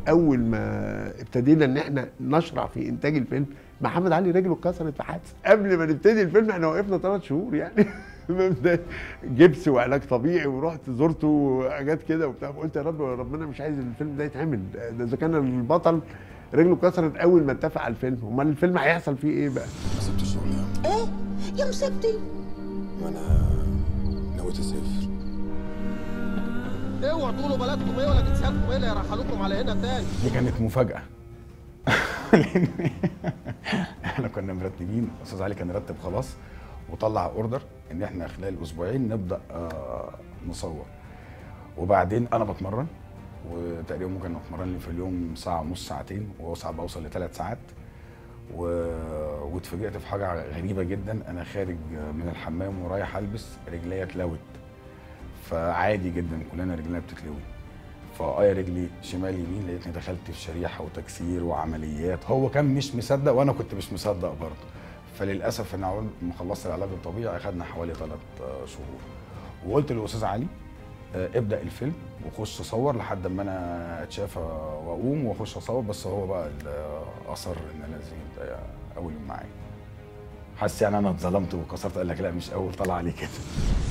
اول ما ابتدينا ان احنا نشرع في انتاج الفيلم محمد علي رجله اتكسرت في حادثه قبل ما نبتدي الفيلم احنا وقفنا ثلاث شهور يعني مبدأ جبس وعلاج طبيعي ورحت زرته وحاجات كده وبتاع قلت يا رب ربنا مش عايز الفيلم ده يتعمل ده اذا كان البطل رجله اتكسرت اول ما اتفق على الفيلم امال الفيلم هيحصل فيه ايه بقى ما سبت الشغل يا عم ايه يا مسبتي ما انا نويت اسافر اوعوا تقولوا بلدكم ايه ولا جنسياتكم ايه اللي يرحلوكم على هنا تاني دي كانت مفاجأة لأن احنا كنا مرتبين استاذ علي كان رتب خلاص وطلع اوردر ان احنا خلال اسبوعين نبدا آه، نصور وبعدين انا بتمرن وتقريبا ممكن اتمرن لي في اليوم ساعه ونص ساعتين وساعات بوصل لثلاث ساعات و... واتفاجئت في حاجه غريبه جدا انا خارج من الحمام ورايح البس رجليا اتلوت فعادي جدا كلنا رجلنا بتتلوي فاي رجلي شمال يمين لقيتني دخلت في شريحه وتكسير وعمليات هو كان مش مصدق وانا كنت مش مصدق برضه فللاسف ان اول ما خلصت العلاج الطبيعي اخدنا حوالي ثلاث شهور وقلت للاستاذ علي آه، ابدا الفيلم وخش صور لحد ما انا اتشافى واقوم واخش اصور بس هو بقى اللي اصر ان انا لازم يبقى اول يوم معايا حاسس يعني انا اتظلمت وكسرت قال لك لا مش اول طلع عليه كده